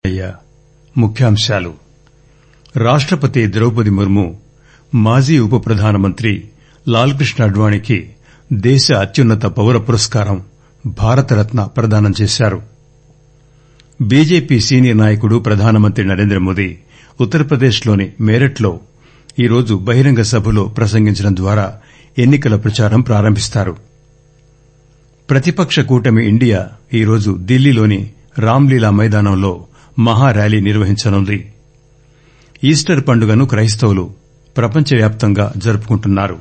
ముఖ్యాంశాలు రాష్టపతి ద్రౌపది ముర్ము మాజీ ఉప ప్రధానమంత్రి లాల్ కృష్ణ అడ్వాణీకి దేశ అత్యున్నత పౌర పురస్కారం భారతరత్న ప్రదానం చేశారు బీజేపీ సీనియర్ నాయకుడు ప్రధానమంత్రి నరేంద్రమోదీ ఉత్తరప్రదేశ్ లోని మేరట్ లో ఈరోజు బహిరంగ సభలో ప్రసంగించడం ద్వారా ఎన్ని కల ప్రచారం ప్రారంభిస్తారు ప్రతిపక్ష కూటమి ఇండియా ఈరోజు ఢిల్లీలోని రాంలీలా మైదానంలో మహార్యాలీ నిర్వహించనుంది ఈస్టర్ పండుగను క్రైస్తవులు ప్రపంచవ్యాప్తంగా జరుపుకుంటున్నారు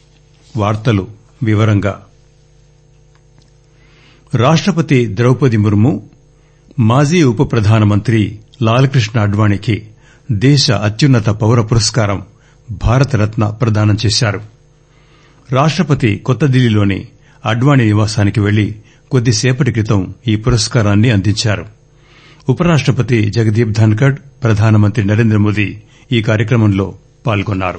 రాష్టపతి ద్రౌపది ముర్ము మాజీ ఉప ప్రధానమంత్రి లాల్ కృష్ణ అడ్వాణీకి దేశ అత్యున్నత పౌర పురస్కారం భారతరత్న ప్రదానం చేశారు రాష్టపతి కొత్త ఢిల్లీలోని అడ్వాణీ నివాసానికి వెళ్లి కొద్దిసేపటి క్రితం ఈ పురస్కారాన్ని అందించారు ఉపరాష్టపతి జగదీప్ ధన్కడ్ ప్రధానమంత్రి నరేంద్రమోదీ ఈ కార్యక్రమంలో పాల్గొన్నారు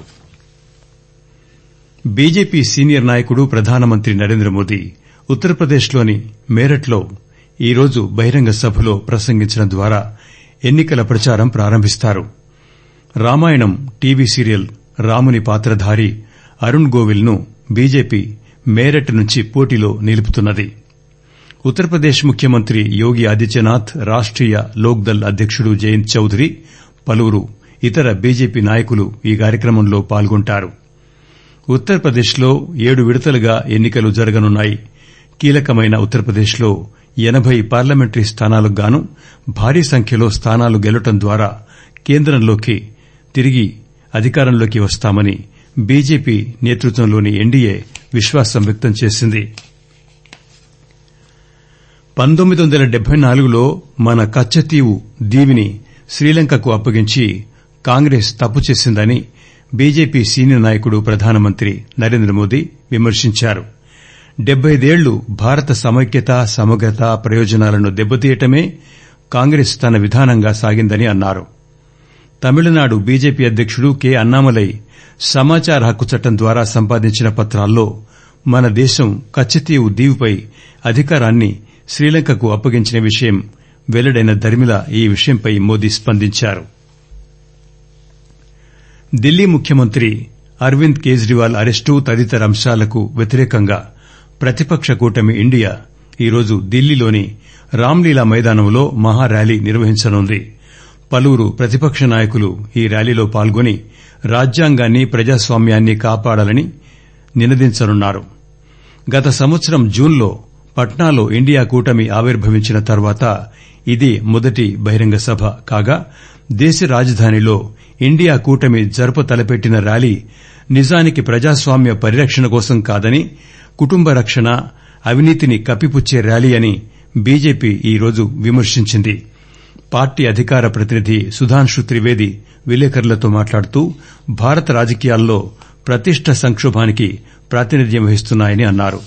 బీజేపీ సీనియర్ నాయకుడు ప్రధానమంత్రి నరేంద్రమోదీ ఉత్తరప్రదేశ్ లోని మేరట్ లో ఈరోజు బహిరంగ సభలో ప్రసంగించడం ద్వారా ఎన్ని కల ప్రచారం ప్రారంభిస్తారు రామాయణం టీవీ సీరియల్ రాముని పాత్రధారి అరుణ్ గోవిల్ ను బీజేపీ మేరట్ నుంచి పోటీలో నిలుపుతున్నది ఉత్తరప్రదేశ్ ముఖ్యమంత్రి యోగి ఆదిత్యనాథ్ రాష్టీయ లోక్ దళ్ అధ్యకుడు జయంత్ చౌదరి పలువురు ఇతర బీజేపీ నాయకులు ఈ కార్యక్రమంలో పాల్గొంటారు ఉత్తరప్రదేశ్ లో ఏడు విడతలుగా ఎన్ని కలు జరగనున్నాయి కీలకమైన ఉత్తరప్రదేశ్ లో ఎనబై పార్లమెంటరీ స్థానాలకు గాను భారీ సంఖ్యలో స్థానాలు గెలవడం ద్వారా కేంద్రంలోకి తిరిగి అధికారంలోకి వస్తామని బీజేపీ నేతృత్వంలోని ఎన్డీఏ విశ్వాసం వ్యక్తం చేసింది పంతొమ్మిది వందల డెబ్బై నాలుగులో మన కచ్చతీవు దీవిని శ్రీలంకకు అప్పగించి కాంగ్రెస్ తప్పు చేసిందని బీజేపీ సీనియర్ నాయకుడు ప్రధానమంత్రి నరేంద్రమోదీ విమర్శించారు డెబ్బైదేళ్లు భారత సమైక్యత సమగ్రత ప్రయోజనాలను దెబ్బతీయటమే కాంగ్రెస్ తన విధానంగా సాగిందని అన్నారు తమిళనాడు బీజేపీ అధ్యకుడు కె అన్నామలై సమాచార హక్కు చట్టం ద్వారా సంపాదించిన పత్రాల్లో మన దేశం కచ్చతీవు దీవిపై అధికారాన్ని శ్రీలంకకు అప్పగించిన విషయం వెల్లడైన దరిమిలా ఈ విషయంపై మోదీ స్పందించారు ఢిల్లీ ముఖ్యమంత్రి అరవింద్ కేజ్రీవాల్ అరెస్టు తదితర అంశాలకు వ్యతిరేకంగా ప్రతిపక్ష కూటమి ఇండియా ఈరోజు ఢిల్లీలోని రాంలీలా మైదానంలో మహార్యాలీ నిర్వహించనుంది పలువురు ప్రతిపక్ష నాయకులు ఈ ర్యాలీలో పాల్గొని రాజ్యాంగాన్ని ప్రజాస్వామ్యాన్ని కాపాడాలని నినదించనున్నారు గత సంవత్సరం జూన్లో పట్నాలో ఇండియా కూటమి ఆవిర్భవించిన తర్వాత ఇది మొదటి బహిరంగ సభ కాగా దేశ రాజధానిలో ఇండియా కూటమి జరప తలపెట్టిన ర్యాలీ నిజానికి ప్రజాస్వామ్య పరిరక్షణ కోసం కాదని కుటుంబ రక్షణ అవినీతిని కప్పిపుచ్చే ర్యాలీ అని బీజేపీ ఈరోజు విమర్శించింది పార్టీ అధికార ప్రతినిధి సుధాంశు త్రివేది విలేకరులతో మాట్లాడుతూ భారత రాజకీయాల్లో ప్రతిష్ట సంకోభానికి ప్రాతినిధ్యం వహిస్తున్నాయని అన్నారు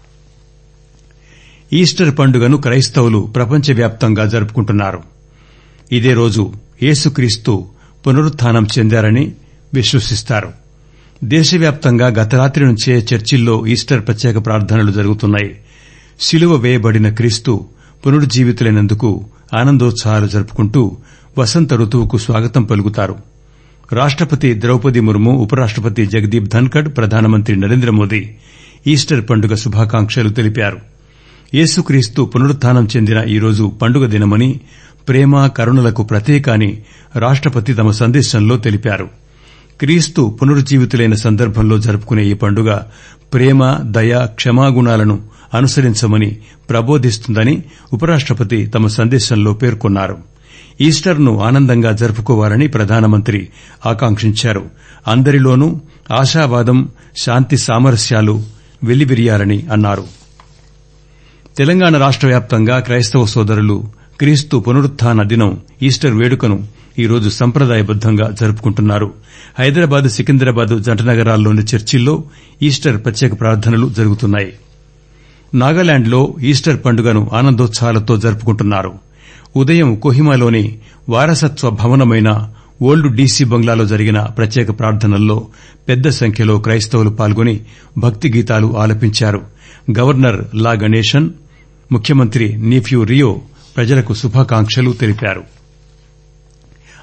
ఈస్టర్ పండుగను క్రైస్తవులు ప్రపంచవ్యాప్తంగా జరుపుకుంటున్నారు ఇదే రోజు యేసుక్రీస్తు పునరుత్థానం చెందారని విశ్వసిస్తారు దేశవ్యాప్తంగా గత రాత్రి నుంచే చర్చిల్లో ఈస్టర్ ప్రత్యేక ప్రార్థనలు జరుగుతున్నాయి శిలువ వేయబడిన క్రీస్తు పునరుజ్జీవితులైనందుకు ఆనందోత్సాహాలు జరుపుకుంటూ వసంత రుతువుకు స్వాగతం పలుకుతారు రాష్టపతి ద్రౌపది ముర్ము ఉపరాష్టపతి జగదీప్ ధన్కడ్ ప్రధానమంత్రి నరేంద్రమోదీ ఈస్టర్ పండుగ శుభాకాంక్షలు తెలిపారు యేసుక్రీస్తు పునరుత్థానం చెందిన ఈరోజు పండుగ దినమని ప్రేమ కరుణలకు ప్రతీక అని రాష్టపతి తమ సందేశంలో తెలిపారు క్రీస్తు పునరుజ్జీవితులైన సందర్భంలో జరుపుకునే ఈ పండుగ ప్రేమ దయ క్షమాగుణాలను అనుసరించమని ప్రబోధిస్తుందని ఉపరాష్టపతి తమ సందేశంలో పేర్కొన్నారు ఈస్టర్ ను ఆనందంగా జరుపుకోవాలని ప్రధానమంత్రి ఆకాంక్షించారు అందరిలోనూ ఆశావాదం శాంతి సామరస్యాలు వెల్లివిరియాలని అన్నారు తెలంగాణ రాష్ట వ్యాప్తంగా క్రైస్తవ సోదరులు క్రీస్తు పునరుత్థాన దినం ఈస్టర్ వేడుకను ఈరోజు సంప్రదాయబద్దంగా జరుపుకుంటున్నారు హైదరాబాద్ సికింద్రాబాద్ జంట నగరాల్లోని చర్చిల్లో ఈస్టర్ ప్రత్యేక ప్రార్థనలు జరుగుతున్నాయి నాగాలాండ్లో ఈస్టర్ పండుగను ఆనందోత్సాహాలతో జరుపుకుంటున్నారు ఉదయం కొహిమాలోని వారసత్వ భవనమైన ఓల్డ్ డీసీ బంగ్లాలో జరిగిన ప్రత్యేక ప్రార్థనల్లో పెద్ద సంఖ్యలో క్రైస్తవులు పాల్గొని భక్తి గీతాలు ఆలపించారు గవర్నర్ లా గణేశన్ ముఖ్యమంత్రి నీఫ్యూ రియో ప్రజలకు శుభాకాంక్షలు తెలిపారు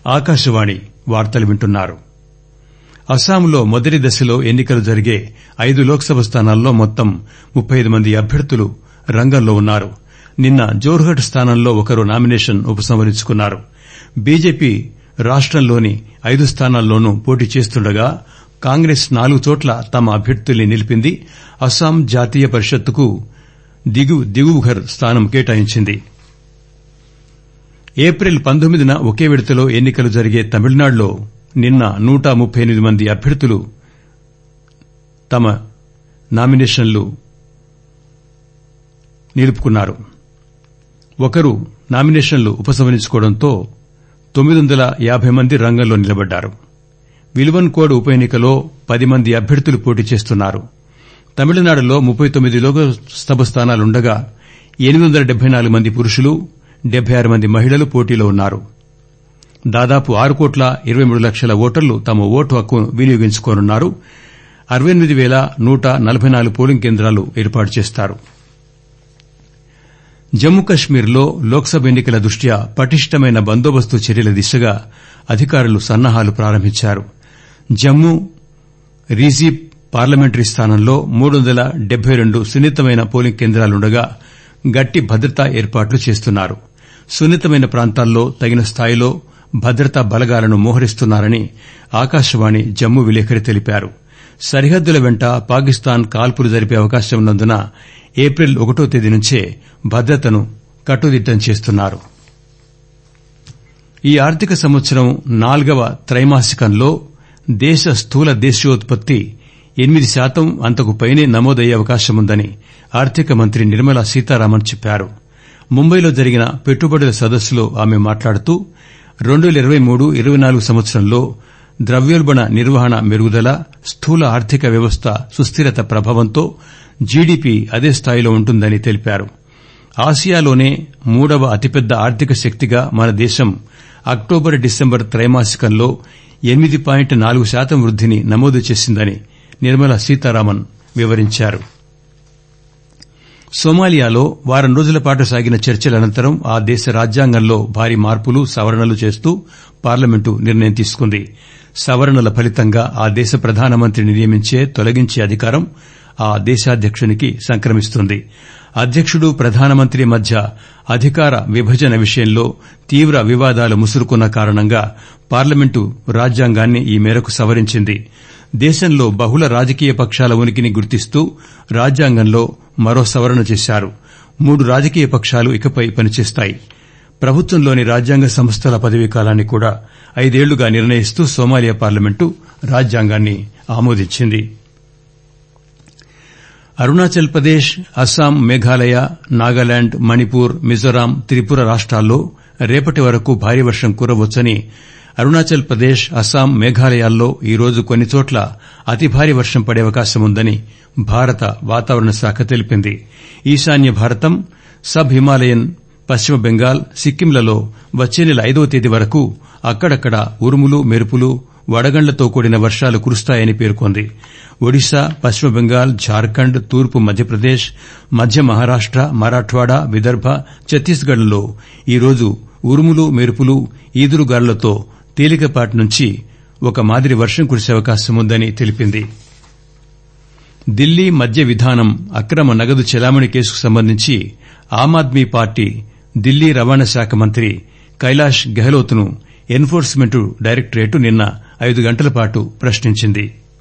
ఆకాశవాణి వార్తలు వింటున్నారు అస్సాంలో మొదటి దశలో ఎన్నికలు జరిగే ఐదు లోక్సభ స్థానాల్లో మొత్తం ముప్పై ఐదు మంది అభ్యర్థులు రంగంలో ఉన్నారు నిన్న జోర్హట్ స్థానంలో ఒకరు నామినేషన్ ఉపసంహరించుకున్నారు బీజేపీ రాష్టంలోని ఐదు స్థానాల్లోనూ పోటీ చేస్తుండగా కాంగ్రెస్ నాలుగు చోట్ల తమ అభ్యర్థుల్ని నిలిపింది అస్సాం జాతీయ పరిషత్తుకు దిగువుఘర్ స్థానం కేటాయించింది ఏప్రిల్ పంతొమ్మిదిన ఒకే విడతలో ఎన్నికలు జరిగే తమిళనాడులో నిన్న నూట ముప్పై ఎనిమిది మంది అభ్యర్థులు తమ నామినేషన్లు నిలుపుకున్నారు ఒకరు నామినేషన్లు ఉపసంహరించుకోవడంతో తొమ్మిది వందల యాబై మంది రంగంలో నిలబడ్డారు విలువన్కోడ్ ఉప ఎన్నికలో పది మంది అభ్యర్థులు పోటీ చేస్తున్నారు తమిళనాడులో ముప్పై తొమ్మిది లోక్సభ స్థానాలుండగా ఎనిమిది వందల డెబ్బై నాలుగు మంది పురుషులు డెబ్బై ఆరు మంది మహిళలు పోటీలో ఉన్నారు దాదాపు ఆరు కోట్ల ఇరవై మూడు లక్షల ఓటర్లు తమ ఓటు హక్కును వినియోగించుకోనున్నారు అరవై ఎనిమిది పేల నూట నలబై నాలుగు పోలింగ్ కేంద్రాలు ఏర్పాటు చేస్తారు జమ్మూ కశ్మీర్లో లోక్సభ ఎన్నికల దృష్ట్యా పటిష్టమైన బందోబస్తు చర్యల దిశగా అధికారులు సన్నాహాలు ప్రారంభించారు జమ్మూ రీజీప్ పార్లమెంటరీ స్థానంలో మూడు వందల డెబ్బై రెండు సున్నితమైన పోలింగ్ కేంద్రాలుండగా గట్టి భద్రతా ఏర్పాట్లు చేస్తున్నారు సున్నితమైన ప్రాంతాల్లో తగిన స్థాయిలో భద్రతా బలగాలను మోహరిస్తున్నారని ఆకాశవాణి జమ్మూ విలేకరి తెలిపారు సరిహద్దుల వెంట పాకిస్తాన్ కాల్పులు జరిపే అవకాశం ఉన్నందున ఏప్రిల్ ఒకటో తేదీ నుంచే భద్రతను కట్టుదిట్టం చేస్తున్నారు ఈ ఆర్థిక సంవత్సరం నాల్గవ త్రైమాసికంలో దేశ స్థూల దేశీయోత్పత్తి ఎనిమిది శాతం అంతకు పైనే నమోదయ్యే అవకాశముందని ఆర్థిక మంత్రి నిర్మలా సీతారామన్ చెప్పారు ముంబైలో జరిగిన పెట్టుబడుల సదస్సులో ఆమె మాట్లాడుతూ రెండు పేల ఇరవై మూడు ఇరవై నాలుగు సంవత్సరంలో ద్రవ్యోల్బణ నిర్వహణ మెరుగుదల స్థూల ఆర్థిక వ్యవస్థ సుస్దిరత ప్రభావంతో జీడీపీ అదే స్థాయిలో ఉంటుందని తెలిపారు ఆసియాలోనే మూడవ అతిపెద్ద ఆర్థిక శక్తిగా మన దేశం అక్టోబర్ డిసెంబర్ త్రైమాసికంలో ఎనిమిది పాయింట్ నాలుగు శాతం వృద్దిని నమోదు చేసిందని నిర్మలా సీతారామన్ వివరించారు సోమాలియాలో వారం రోజుల పాటు సాగిన చర్చల అనంతరం ఆ దేశ రాజ్యాంగంలో భారీ మార్పులు సవరణలు చేస్తూ పార్లమెంటు నిర్ణయం తీసుకుంది సవరణల ఫలితంగా ఆ దేశ ప్రధానమంత్రిని నియమించే తొలగించే అధికారం ఆ దేశాధ్యకునికి సంక్రమిస్తుంది అధ్యకుడు ప్రధానమంత్రి మధ్య అధికార విభజన విషయంలో తీవ్ర వివాదాలు ముసురుకున్న కారణంగా పార్లమెంటు రాజ్యాంగాన్ని ఈ మేరకు సవరించింది దేశంలో బహుళ రాజకీయ పక్షాల ఉనికిని గుర్తిస్తూ రాజ్యాంగంలో మరో సవరణ చేశారు మూడు రాజకీయ పక్షాలు ఇకపై పనిచేస్తాయి ప్రభుత్వంలోని రాజ్యాంగ సంస్థల పదవీకాలాన్ని కూడా ఐదేళ్లుగా నిర్ణయిస్తూ సోమాలియా పార్లమెంటు రాజ్యాంగాన్ని ఆమోదించింది అరుణాచల్ ప్రదేశ్ అస్సాం మేఘాలయ నాగాలాండ్ మణిపూర్ మిజోరాం త్రిపుర రాష్టాల్లో రేపటి వరకు భారీ వర్షం కురవచ్చని అరుణాచల్ ప్రదేశ్ అస్సాం మేఘాలయాల్లో ఈరోజు కొన్ని చోట్ల అతి భారీ వర్షం పడే అవకాశముందని భారత వాతావరణ శాఖ తెలిపింది ఈశాన్య భారతం సబ్ హిమాలయన్ పశ్చిమ బెంగాల్ సిక్కింలలో వచ్చే నెల ఐదవ తేదీ వరకు అక్కడక్కడ ఉరుములు మెరుపులు వడగండ్లతో కూడిన వర్షాలు కురుస్తాయని పేర్కొంది ఒడిశా పశ్చిమ బెంగాల్ జార్ఖండ్ తూర్పు మధ్యప్రదేశ్ మధ్య మహారాష్ట మరాఠ్వాడా విదర్భ ఛత్తీస్గఢ్ లలో ఈరోజు ఉరుములు మెరుపులు ఈదురుగాలులతో తేలికపాటి నుంచి ఒక మాదిరి వర్షం కురిసే అవకాశముందని తెలిపింది ఢిల్లీ మద్య విధానం అక్రమ నగదు చెలామణి కేసుకు సంబంధించి ఆమ్ ఆద్మీ పార్టీ ఢిల్లీ రవాణా శాఖ మంత్రి కైలాష్ గెహ్లోత్ ను ఎన్ ఫోర్స్మెంట్ డైరెక్టరేట్ నిన్న ఐదు గంటల పాటు ప్రశ్నించింది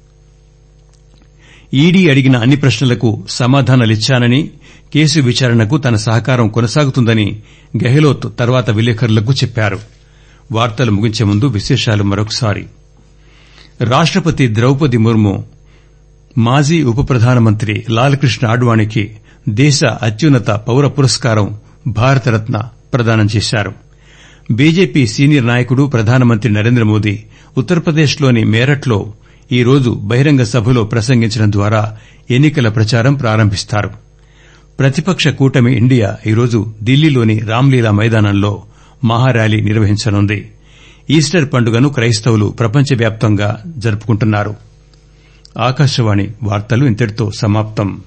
ఈడీ అడిగిన అన్ని ప్రశ్నలకు సమాధానాలిచ్చానని కేసు విచారణకు తన సహకారం కొనసాగుతుందని గెహ్లోత్ తర్వాత విలేకరులకు చెప్పారు వార్తలు ముగించే ముందు విశేషాలు మరొకసారి రాష్టపతి ద్రౌపది ముర్ము మాజీ ఉప ప్రధానమంత్రి లాల్కృష్ణ ఆడ్వాణికి దేశ అత్యున్నత పౌర పురస్కారం భారతరత్న ప్రదానం చేశారు బీజేపీ సీనియర్ నాయకుడు ప్రధానమంత్రి నరేంద్రమోదీ ఉత్తరప్రదేశ్లోని మేరట్లో ఈరోజు బహిరంగ సభలో ప్రసంగించడం ద్వారా ఎన్నికల ప్రచారం ప్రారంభిస్తారు ప్రతిపక్ష కూటమి ఇండియా ఈరోజు ఢిల్లీలోని రాంలీలా మైదానంలో మహార్యాలీ నిర్వహించనుంది ఈస్టర్ పండుగను క్రైస్తవులు ప్రపంచవ్యాప్తంగా జరుపుకుంటున్నారు ఆకాశవాణి వార్తలు ఇంతటితో సమాప్తం